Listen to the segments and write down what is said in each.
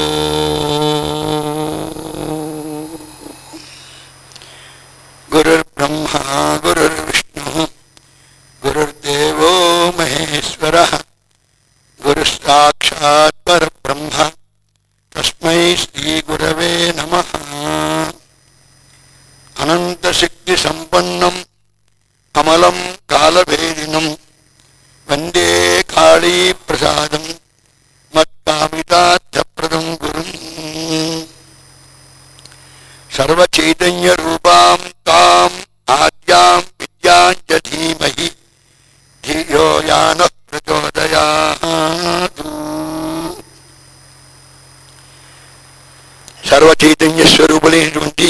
గురుర్బ్రహ్మ గురుర్విష్ణు గురుర్దేవో మహేశ్వర గురు సాక్షాత్ పరబ్రహ్మ తస్మై శ్రీ గురవే నమ అనంతశక్తి సంపన్నం అమలం కాలభేదినం వందే కాళీ ప్రసాదం మత్కామితార్థప్రదం గురుం సర్వచైతన్య రూపాం తాం ఆద్యాం విద్యాం చ ధీమహి ధియో యాన ప్రచోదయాత్ సర్వచైతన్య స్వరూపులైనటువంటి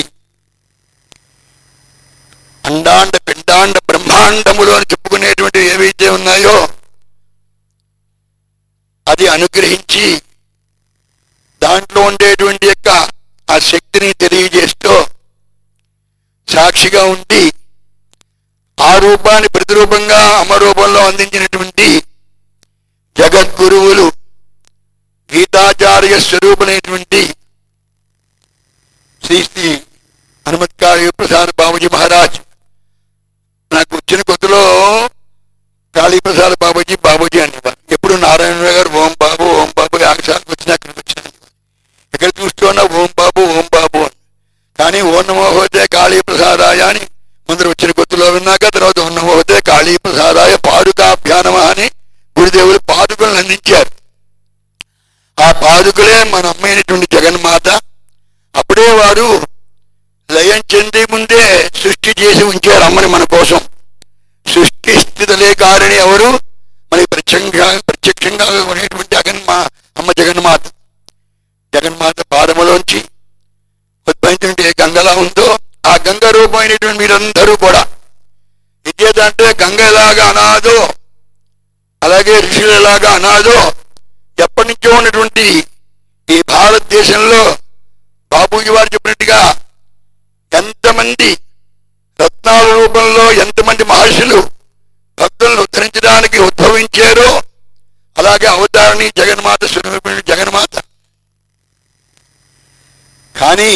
అండాండ పిండాండ బ్రహ్మాండములు అని చెప్పుకునేటువంటి ఏవైతే ఉన్నాయో అది అనుగ్రహించి దాంట్లో ఉండేటువంటి యొక్క ఆ శక్తిని తెలియజేస్తూ సాక్షిగా ఉండి ఆ రూపాన్ని ప్రతిరూపంగా అమరూపంలో అందించినటువంటి జగద్గురువులు గీతాచార్య స్వరూపులైనటువంటి శ్రీ శ్రీ హనుమత్కాళీ ప్రసాద్ బాబుజీ మహారాజ్ నాకు వచ్చిన కొత్తలో కాళీప్రసాద్ బాబుజీ బాబుజీ అనేవారు ఎప్పుడు నారాయణ గారు ఓం బాబు ఓం బాబు యాగశాలకు వచ్చిన అక్కడికి వచ్చిన ఎక్కడ చూస్తున్నా ఓం బాబు ఓం బాబు అని కానీ ఓం నమోహోదే కాళీ ప్రసాదాయ అని ముందర వచ్చిన కొత్తలో విన్నాక తర్వాత ఓం నమోహోదే కాళీ ప్రసాదాయ పాదుకాభ్యానమ అని గురుదేవులు పాదుకలను అందించారు ఆ పాదుకలే మన అమ్మైనటువంటి జగన్మాత అప్పుడే వారు లయం చెంది ముందే సృష్టి చేసి ఉంచారు అమ్మని మన కోసం సృష్టి స్థితులే కారణి ఎవరు మనకి ప్రత్యక్షంగా ప్రత్యక్షంగా ఉండేటువంటి జగన్మా అమ్మ జగన్మాత జగన్మాత పాదములోంచి ఉద్భవించినటువంటి ఏ గంగలా ఉందో ఆ గంగ రూపమైనటువంటి మీరందరూ కూడా విద్యేదంటే గంగ ఎలాగా అనాదో అలాగే ఋషులు ఎలాగా అనాదో ఎప్పటి నుంచో ఉన్నటువంటి ఈ భారతదేశంలో బాబూజీ వారు చెప్పినట్టుగా ఎంతమంది రత్నాల రూపంలో ఎంతమంది మహర్షులు భక్తులను ఉద్ధరించడానికి ఉద్భవించారో అలాగే అవతారణి జగన్మాత స్వరూపిణి జగన్మాత కానీ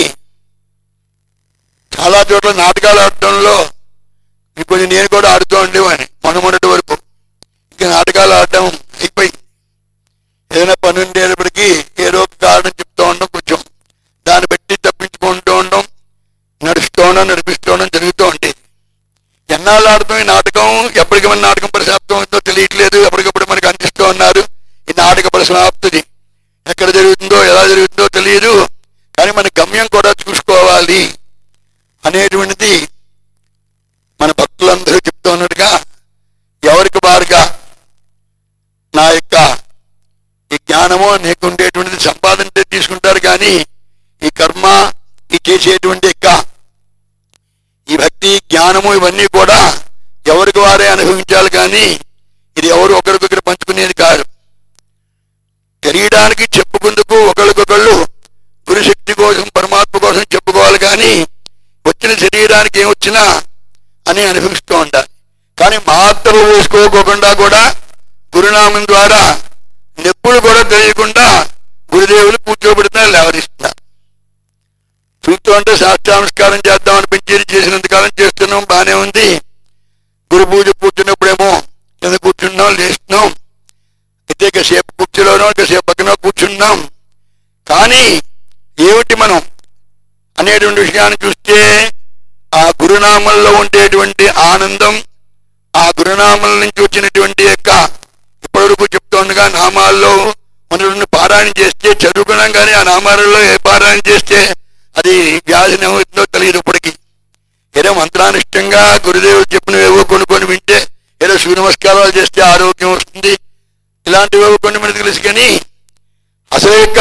చాలా చోట్ల నాటకాలు ఆడటంలో ఇప్పుడు నేను కూడా ఆడుతూ ఉండేవాడిని మొన్న మొన్నటి వరకు ఇంకా నాటకాలు ఆడటం అయిపోయింది ఏదైనా పని ఉండేటప్పటికీ ఏదో ఒక కారణం చెప్తూ ఉండడం కొంచెం దాన్ని బట్టి తప్పించుకుంటూ ఉండడం నడుస్తూ ఉండడం నడిపిస్తూ ఉండడం జరుగుతూ ఉండేది ఎన్నాళ్ళు ఆడుతాం ఈ నాటకం ఎప్పటికి మన నాటకం పరిసమాప్తం అవుతుందో తెలియట్లేదు ఎప్పటికప్పుడు మనకు అందిస్తూ ఉన్నారు ఈ నాటక పరిసమాప్తిది ఎక్కడ జరుగుతుందో ఎలా జరుగుతుందో తెలియదు కానీ మన గమ్యం కూడా చూసుకోవాలి అనేటువంటిది మన భక్తులందరూ చెప్తూ ఉన్నట్టుగా ఎవరికి వారుగా నా యొక్క ఈ జ్ఞానము నీకు ఉండేటువంటిది సంపాదన తీసుకుంటారు కానీ ఈ కర్మ ఈ చేసేటువంటి యొక్క ఈ భక్తి జ్ఞానము ఇవన్నీ కూడా ఎవరికి వారే అనుభవించాలి కానీ ఇది ఎవరు ఒకరికొకరు పంచుకునేది కాదు తెలియడానికి చెప్పుకుందుకు ఒకరికొకళ్ళు గురుశక్తి కోసం పరమాత్మ కోసం చెప్పుకోవాలి కానీ వచ్చిన శరీరానికి ఏం వచ్చినా అని అనుభవిస్తూ ఉండాలి కానీ మాత్రలు వేసుకోకుండా కూడా గురునామం ద్వారా నొప్పులు కూడా తెలియకుండా గురుదేవులు కూర్చోబెడుతున్నారు లేవరిస్తున్నారు చూస్తూ ఉంటే శాస్త్రానుష్కారం చేద్దాం అనిపించేది చేసినంత కాలం చేస్తున్నాం బాగానే ఉంది గురు పూజ కూర్చున్నప్పుడేమో కింద కూర్చున్నాం లేస్తున్నాం అయితే కాసేపు కుర్చీలోనో కాసేపు పక్కన కూర్చున్నాం కానీ ఏమిటి మనం అనేటువంటి విషయాన్ని చూస్తే ఆ గురునామంలో ఉండేటువంటి ఆనందం ఆ గురునామం నుంచి వచ్చినటువంటి యొక్క ఇప్పటివరకు చెప్తుండగా నామాల్లో మనల్ని పారాయణ చేస్తే చదువుకున్నాం కానీ ఆ నామాలలో ఏ పారాయణ చేస్తే అది వ్యాధి ఏమవుతుందో తెలియదు ఇప్పటికి ఏదో మంత్రానిష్టంగా గురుదేవుడు చెప్పినవేవో కొన్ని కొన్ని వింటే ఏదో సూర్య నమస్కారాలు చేస్తే ఆరోగ్యం వస్తుంది ఇలాంటివేవో కొన్ని మనకు తెలుసు కానీ అసలు యొక్క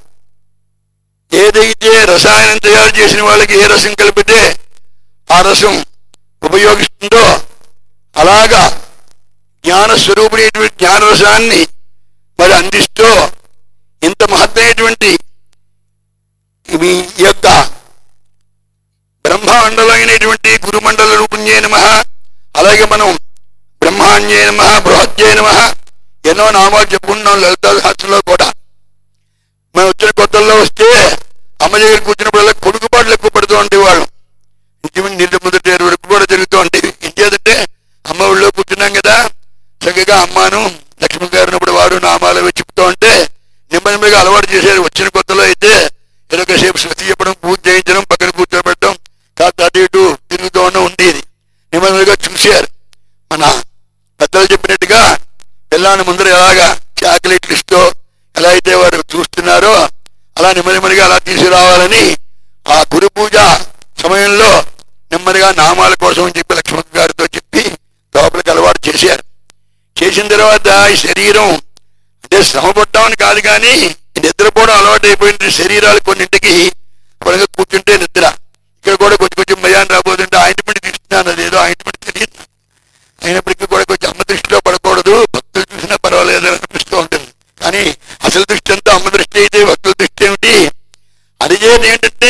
ఏదైతే రసాయనం తయారు చేసిన వాళ్ళకి ఏ రసం కలిపితే ఆ రసం ఉపయోగిస్తుందో అలాగా జ్ఞాన స్వరూపుడైనటువంటి జ్ఞానరసాన్ని మరి అందిస్తూ ఇంత మహత్తైనటువంటి ఇవి ఈ యొక్క బ్రహ్మమండలమైనటువంటి గురుమండల రూపుణ్యే నమ అలాగే మనం బ్రహ్మాన్యే నమ బృహత్యే నమ ఎన్నో నామాలు చెప్పుకున్నాం లలిత శాస్త్రంలో కూడా మనం వచ్చిన కొత్తల్లో వస్తే అమ్మ దగ్గర కూర్చున్నప్పుడల్లా కొడుకుబాట్లు ఎక్కువ పడుతూ ఉండేవాళ్ళం ఇంటిమని నీళ్ళ మొదటి ఏడు వరకు కూడా జరుగుతూ ఉండేవి ఇంకేదంటే అమ్మ ఊళ్ళో కూర్చున్నాం కదా చక్కగా అమ్మాను లక్ష్మి గారిని ఇప్పుడు వాడు నామాలు అవి చెప్తూ ఉంటే నెమ్మదిగా అలవాటు చేసేది వచ్చిన కొత్తలో అయితే ఏదో ఒకసేపు శృతి చెప్పడం పూజ చేయించడం పక్కన కూర్చోబెట్టడం కాస్త అటు ఇటు తిరుగుతూ ఉండడం ఉండేది నెమ్మదిగా చూశారు మన పెద్దలు చెప్పినట్టుగా పిల్లాని ముందర ఎలాగా చాక్లెట్లు ఇస్తూ ఎలా అయితే వారు చూస్తున్నారో అలా నెమ్మదిగా అలా తీసుకురావాలని ఆ గురు పూజ సమయంలో నెమ్మదిగా నామాల కోసం అని చెప్పి లక్ష్మణ్ గారితో చెప్పి లోపలికి అలవాటు చేశారు చేసిన తర్వాత ఈ శరీరం అంటే శ్రమ పడ్డామని కాదు కానీ ఈ నిద్రపోవడం అలవాటు అయిపోయింది శరీరాలు కొన్నింటికి పడగా కూర్చుంటే నిద్ర ఇక్కడ కూడా కొంచెం కొంచెం భయాన్ని రాబోతుంటే ఆయింట్మెంట్ తీసుకున్నాను అదేదో ఆయింట్మెంట్ తెలియదు అయినప్పటికీ కూడా కొంచెం అమ్మ దృష్టిలో పడకూడదు భక్తులు చూసినా పర్వాలేదు అని అనిపిస్తూ ఉంటుంది కానీ అసలు దృష్టి అంతా అమ్మ దృష్టి అయితే భక్తుల దృష్టి ఏమిటి అది చేతి ఏంటంటే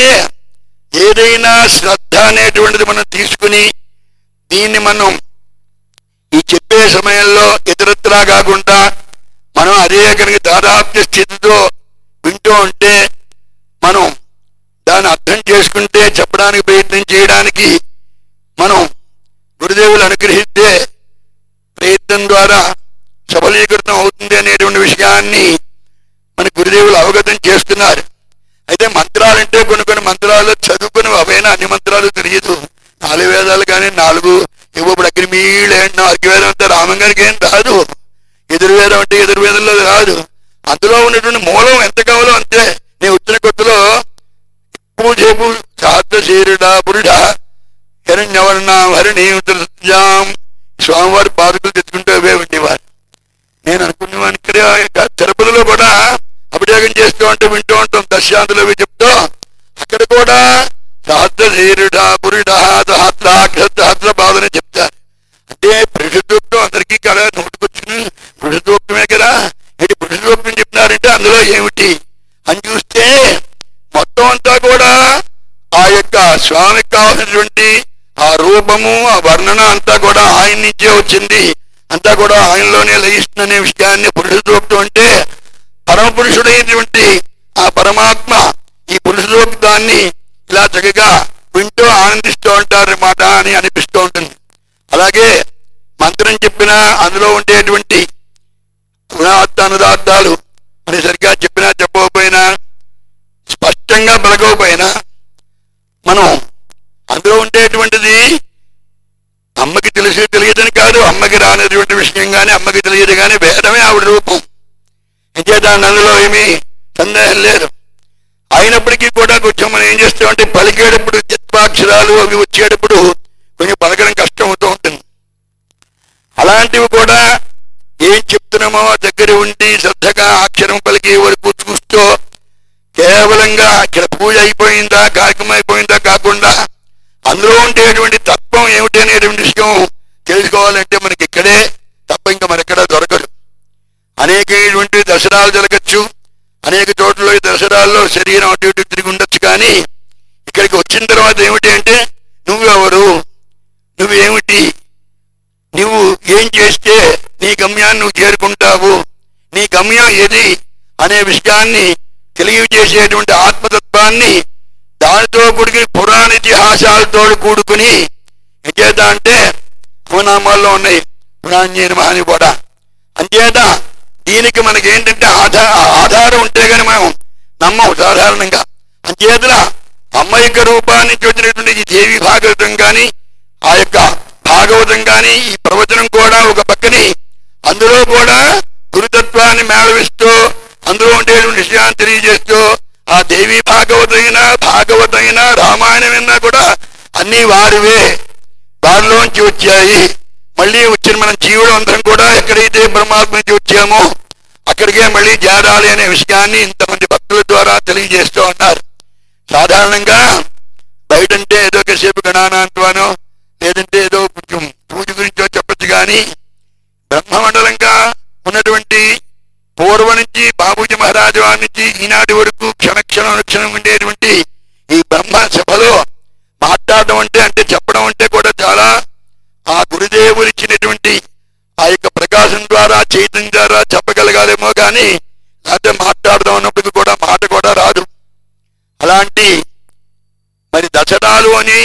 ఏదైనా శ్రద్ధ అనేటువంటిది మనం తీసుకుని దీన్ని మనం ఈ చెప్పే సమయంలో ఇతరత్రా కాకుండా మనం అదే కనుక దాదాప్య స్థితితో వింటూ ఉంటే మనం దాన్ని అర్థం చేసుకుంటే చెప్పడానికి ప్రయత్నం చేయడానికి మనం గురుదేవులు అనుగ్రహిస్తే ప్రయత్నం ద్వారా సఫలీకృతం అవుతుంది అనేటువంటి విషయాన్ని మన గురుదేవులు అవగతం చేస్తున్నారు అయితే మంత్రాలంటే కొన్ని కొన్ని మంత్రాలు చదువుకుని అవైనా అన్ని మంత్రాలు తెలియదు నాలుగు వేదాలు కానీ నాలుగు ఇవ్వ ఇప్పుడు అగ్నిమీళ్ళు ఏంటో అగ్నివేదం అంటే రామంగారికి ఏం రాదు ఎదుర్వేదం అంటే ఎదుర్వేదంలో రాదు అందులో ఉన్నటువంటి మూలం ఎంత కావాలో అంతే నేను వచ్చిన కొత్తలో పూజేపు శాస్త్ర శరీరుడా పురుడా హిరణ్యవర్ణ హరిణీం స్వామివారి పాదుకులు తెచ్చుకుంటూ అవే ఉండేవారు నేను అనుకునేవాడిని ఇక్కడ ఇంకా తిరుపతిలో కూడా అభిషేకం చేస్తూ ఉంటే వింటూ ఉంటాం దశాంతులు అవి చెప్తూ అక్కడ కూడా సహస్ర శరీరుడా పురుడా సహస్రాక్ష సహస్ర బాధని చెప్తారు అంటే పురుషోక్తం అందరికీ కదా నోటుకొచ్చిన పురుషోక్తమే కదా ఏంటి పురుషోక్తం చెప్తున్నారంటే అందులో ఏమిటి అని చూస్తే మొత్తం అంతా కూడా ఆ యొక్క స్వామికి కావాల్సినటువంటి ఆ రూపము ఆ వర్ణన అంతా కూడా ఆయన నుంచే వచ్చింది అంతా కూడా ఆయనలోనే లయిస్తుందనే విషయాన్ని పురుషోక్తం అంటే పరమ పురుషుడైనటువంటి ఆ పరమాత్మ ఈ పురుషోక్తాన్ని ఇలా చక్కగా వింటూ ఆనందిస్తూ ఉంటారన్నమాట అని అనిపిస్తూ ఉంటుంది అలాగే మంత్రం చెప్పిన అందులో ఉండేటువంటి గుణార్థ అనుదార్థాలు మరి సరిగ్గా చెప్పినా చెప్పకపోయినా స్పష్టంగా పలకపోయినా మనం అందులో ఉండేటువంటిది అమ్మకి తెలిసి తెలియదని కాదు అమ్మకి రానటువంటి విషయం కానీ అమ్మకి తెలియదు కానీ భేదమే ఆవిడ రూపం ఇంకేత అందులో ఏమీ సందేహం లేదు అయినప్పటికీ కూడా కొంచెం మనం ఏం చేస్తామంటే పలికేటప్పుడు జత్వాక్షరాలు అవి వచ్చేటప్పుడు కొంచెం పలకడం కష్టం అవుతూ ఉంటుంది అలాంటివి కూడా ఏం చెప్తున్నామో దగ్గర ఉండి శ్రద్ధగా అక్షరం పలికే వరకు చూస్తూ కేవలంగా ఇక్కడ పూజ అయిపోయిందా కార్యక్రమం అయిపోయిందా కాకుండా అందులో ఉండేటువంటి తత్వం ఏమిటి అనేటువంటి విషయం తెలుసుకోవాలంటే మనకి ఇక్కడే తప్ప ఇంకా మరెక్కడా దొరకదు అనేకటువంటి దసరాలు జరగచ్చు అనేక చోట్ల ఈ దసరాల్లో శరీరం అటు ఇటు తిరిగి ఉండొచ్చు కానీ ఇక్కడికి వచ్చిన తర్వాత ఏమిటి అంటే నువ్వెవరు నువ్వేమిటి నువ్వు ఏం చేస్తే నీ గమ్యాన్ని నువ్వు చేరుకుంటావు నీ గమ్యం ఏది అనే విషయాన్ని తెలియజేసేటువంటి ఆత్మతత్వాన్ని దానితో కూడికి పురాణ ఇతిహాసాలతో కూడుకుని ఏం చేత అంటే అవనామాల్లో ఉన్నాయి పురాణ్యని మహాని కూడా అంచేత దీనికి మనకి ఏంటంటే ఆధార ఆధారం ఉంటే కానీ మనం నమ్మం సాధారణంగా అంచేతన అమ్మ యొక్క రూపాన్ని నుంచి వచ్చినటువంటి ఈ దేవి భాగవతం కానీ ఆ యొక్క భాగవతం కానీ ఈ ప్రవచనం కూడా ఒక పక్కని అందులో కూడా గురుతత్వాన్ని మేళవిస్తూ అందులో ఉండేటువంటి విషయాన్ని తెలియజేస్తూ ఆ దేవి భాగవతైన భాగవతైన రామాయణమైనా కూడా అన్ని వారివే వారిలోంచి వచ్చాయి మళ్ళీ వచ్చిన మన జీవుడు అందరం కూడా ఎక్కడైతే పరమాత్మ నుంచి వచ్చామో అక్కడికే మళ్ళీ చేరాలి అనే విషయాన్ని ఇంతమంది భక్తుల ద్వారా తెలియజేస్తూ ఉన్నారు సాధారణంగా బయటంటే ఏదో ఒకసేపు గణానాంతవానో లేదంటే ఏదో కొంచెం పూజ గురించో చెప్పచ్చు కానీ బ్రహ్మమండలంగా ఉన్నటువంటి పూర్వ నుంచి బాబూజీ మహారాజు వారి నుంచి ఈనాటి వరకు క్షణక్షణం అనుక్షణం ఉండేటువంటి ఈ బ్రహ్మ సభలో మాట్లాడడం అంటే అంటే చెప్పడం అంటే కూడా చాలా ఆ గురుదేవులు ఇచ్చినటువంటి ఆ యొక్క ప్రకాశం ద్వారా చైతన్యం ద్వారా చెప్పగలగాలేమో కానీ లేకపోతే మాట్లాడదాం అన్నప్పటికీ కూడా మాట కూడా రాదు మరి దసరాలోని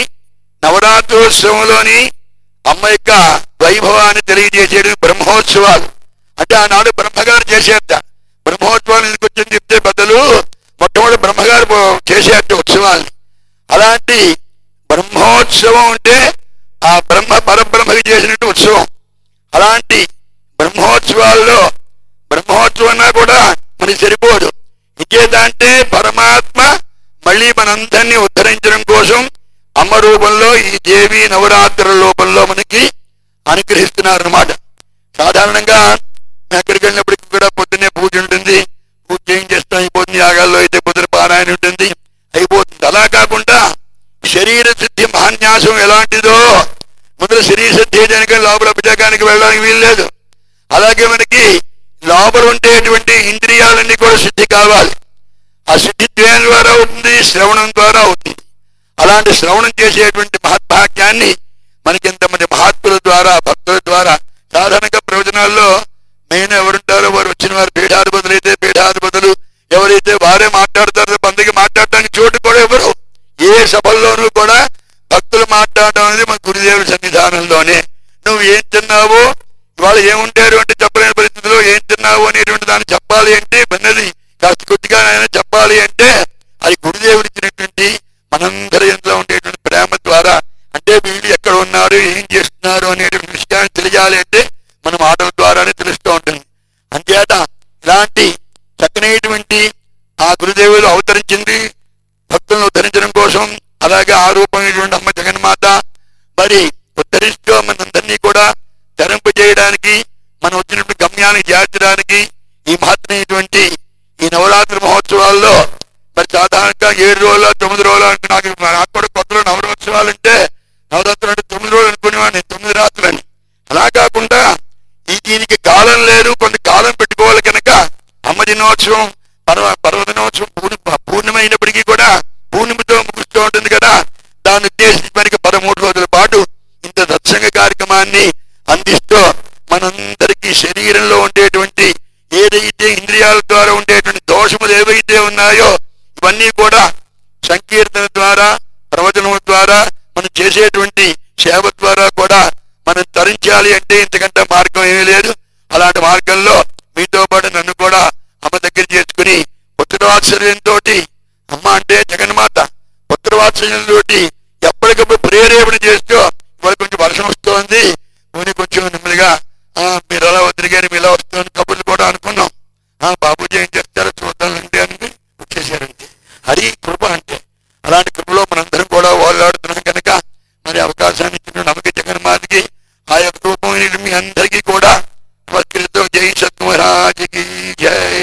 నవరాత్రోత్సవంలోని అమ్మ యొక్క వైభవాన్ని తెలియజేసేది బ్రహ్మోత్సవాలు అంటే ఆనాడు బ్రహ్మగారు చేసేట బ్రహ్మోత్సవాలు ఎందుకు వచ్చని చెప్తే పెద్దలు మొట్టమొదటి బ్రహ్మగారు పో- చేసేట ఉత్సవాల్ని అలాంటి బ్రహ్మోత్సవం అంటే ఆ బ్రహ్మ పరబ్రహ్మకి చేసినట్టు ఉత్సవం అలాంటి బ్రహ్మోత్సవాల్లో బ్రహ్మోత్సవం కూడా మనకి సరిపోదు ఇంకేదంటే పరమాత్మ మళ్ళీ మనందరినీ ఉద్ధరించడం కోసం అమ్మ రూపంలో ఈ దేవి నవరాత్రుల రూపంలో మనకి అనుగ్రహిస్తున్నారు అనమాట సాధారణంగా మేము ఎక్కడికి వెళ్ళినప్పటికీ కూడా పొద్దున్నే పూజ ఉంటుంది పూజ ఏం చేస్తాం అయిపోతుంది యాగాల్లో అయితే పొద్దున పారాయణ ఉంటుంది అయిపోతుంది అలా కాకుండా శరీర సిద్ధి మహాన్యాసం ఎలాంటిదో ముందర శరీర సిద్ధి చేయడానికి లోపల అభిషేకానికి వెళ్ళడానికి వీల్లేదు అలాగే మనకి లోపల ఉండేటువంటి ఇంద్రియాలన్నీ కూడా శుద్ధి కావాలి ఆ శుద్ధి దేని ద్వారా అవుతుంది శ్రవణం ద్వారా అవుతుంది అలాంటి శ్రవణం చేసేటువంటి మహద్భాగ్యాన్ని మనకి ఇంతమంది మహాత్ముల ద్వారా భక్తుల ద్వారా సాధారణంగా ప్రవచనాల్లో మెయిన్ ఎవరుంటారో వారు వచ్చిన వారు పీఠాధిపతులు అయితే పీఠాధిపతులు ఎవరైతే వారే మాట్లాడతారో మందికి మాట్లాడటానికి చోటు కూడా ఎవరు ఏ సభల్లోనూ కూడా భక్తులు మాట్లాడడం అనేది మన గురుదేవుడి సన్నిధానంలోనే నువ్వు ఏం తిన్నావో ఇవాళ ఏముంటారు అంటే చెప్పలేని పరిస్థితిలో ఏం తిన్నావు అనేటువంటి దాన్ని చెప్పాలి అంటే విన్నది కాస్త కొద్దిగా ఆయన చెప్పాలి అంటే అది గురుదేవుడు ఇచ్చినటువంటి మనందరి ఇంట్లో ఉండేటువంటి ప్రేమ ద్వారా అంటే వీళ్ళు ఎక్కడ ఉన్నారు ఏం చేస్తున్నారు అనేటువంటి విషయాన్ని తెలియాలి అంటే మన మాటల ద్వారానే తెలుస్తూ ఉంటుంది అంతేత ఇలాంటి చక్కనైనటువంటి ఆ గురుదేవులు అవతరించింది భక్తులను ఉద్ధరించడం కోసం అలాగే ఆ రూపమైనటువంటి అమ్మ జగన్మాత మరి ఉద్ధరిస్తూ మనందరినీ కూడా తెరంపు చేయడానికి మనం వచ్చినటువంటి గమ్యాన్ని చేర్చడానికి ఈ మహత్తమైనటువంటి ఈ నవరాత్రి మహోత్సవాల్లో మరి సాధారణంగా ఏడు రోజులు తొమ్మిది రోజులు అంటే నాకు నాకు కూడా కొత్తలో నవరోత్సవాలు అంటే నవరాత్రులు అంటే తొమ్మిది రోజులు అనుకునేవాడిని తొమ్మిది రాత్రులని అలా కాకుండా ఈ దీనికి కాలం లేదు కొంత కాలం పెట్టుకోవాలి కనుక అమ్మ దినోత్సవం పర్వ పర్వదినోత్సవం పూర్ణి పూర్ణమైనప్పటికీ కూడా పూర్ణిమతో ముగుస్తూ ఉంటుంది కదా దాన్ని ఉద్దేశించి మనకి పదమూడు రోజుల పాటు ఇంత సత్సంగ కార్యక్రమాన్ని అందిస్తూ మనందరికీ శరీరంలో ఉండేటువంటి ఏదైతే ఇంద్రియాల ద్వారా ఉండేటువంటి దోషములు ఏవైతే ఉన్నాయో ఇవన్నీ కూడా సంకీర్తన ద్వారా ప్రవచనం ద్వారా మనం చేసేటువంటి సేవ ద్వారా కూడా మనం తరించాలి అంటే ఇంతకంటే మార్గం ఏమీ లేదు అలాంటి మార్గంలో మీతో పాటు నన్ను కూడా అమ్మ దగ్గర చేసుకుని పుత్రవాత్సల్యంతో అమ్మ అంటే జగన్మాత పుత్రవాత్సల్యంతో ఎప్పటికప్పుడు ప్రేరేపణ చేస్తూ ఇవాళ కొంచెం వర్షం వస్తోంది పోనీ కొంచెం నెమ్మదిగా ఆ, మీరు అలా వదిలిగారు మీరు ఇలా వస్తుంది కబుర్లు కూడా అనుకున్నాం ఆ బాబూజీ ఏం చేస్తారో చూద్దామంటే అని వచ్చేసారంటే అది కృప అంటే అలాంటి కృపలో మనందరం కూడా ఓలాడుతున్నాం కనుక మరి అవకాశాన్ని ఇచ్చిన నమ్మకి జగన్మాతకి ఆ యొక్క రూపం మీ అందరికీ కూడా నమస్కరిస్తూ జై సత్మరాజుకి జై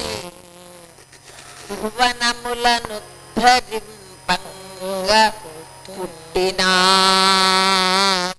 భువనములను ధరింపంగ పుట్టినా